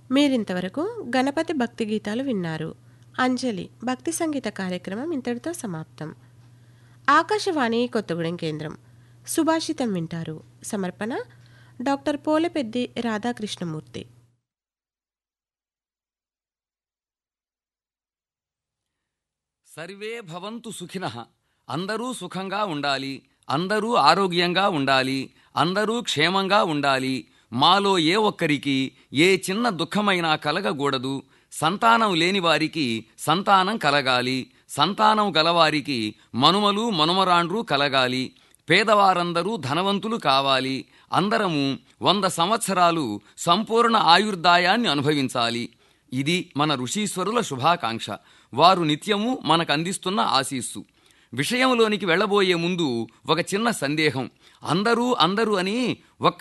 మీరింతవరకు గణపతి భక్తి గీతాలు విన్నారు అంజలి భక్తి సంగీత కార్యక్రమం ఇంతటితో సమాప్తం ఆకాశవాణి కొత్తగూడెం కేంద్రం సుభాషితం వింటారు సమర్పణ డాక్టర్ పోలపెద్ది రాధాకృష్ణమూర్తి సర్వే భవంతు సుఖినః అందరూ సుఖంగా ఉండాలి అందరూ ఆరోగ్యంగా ఉండాలి అందరూ క్షేమంగా ఉండాలి మాలో ఏ ఒక్కరికి ఏ చిన్న దుఃఖమైనా కలగకూడదు సంతానం లేని వారికి సంతానం కలగాలి సంతానం గలవారికి మనుమలు మనుమరాండ్రు కలగాలి పేదవారందరూ ధనవంతులు కావాలి అందరము వంద సంవత్సరాలు సంపూర్ణ ఆయుర్దాయాన్ని అనుభవించాలి ఇది మన ఋషీశ్వరుల శుభాకాంక్ష వారు నిత్యము మనకందిస్తున్న ఆశీస్సు విషయంలోనికి వెళ్ళబోయే ముందు ఒక చిన్న సందేహం అందరూ అందరూ అని ఒక్క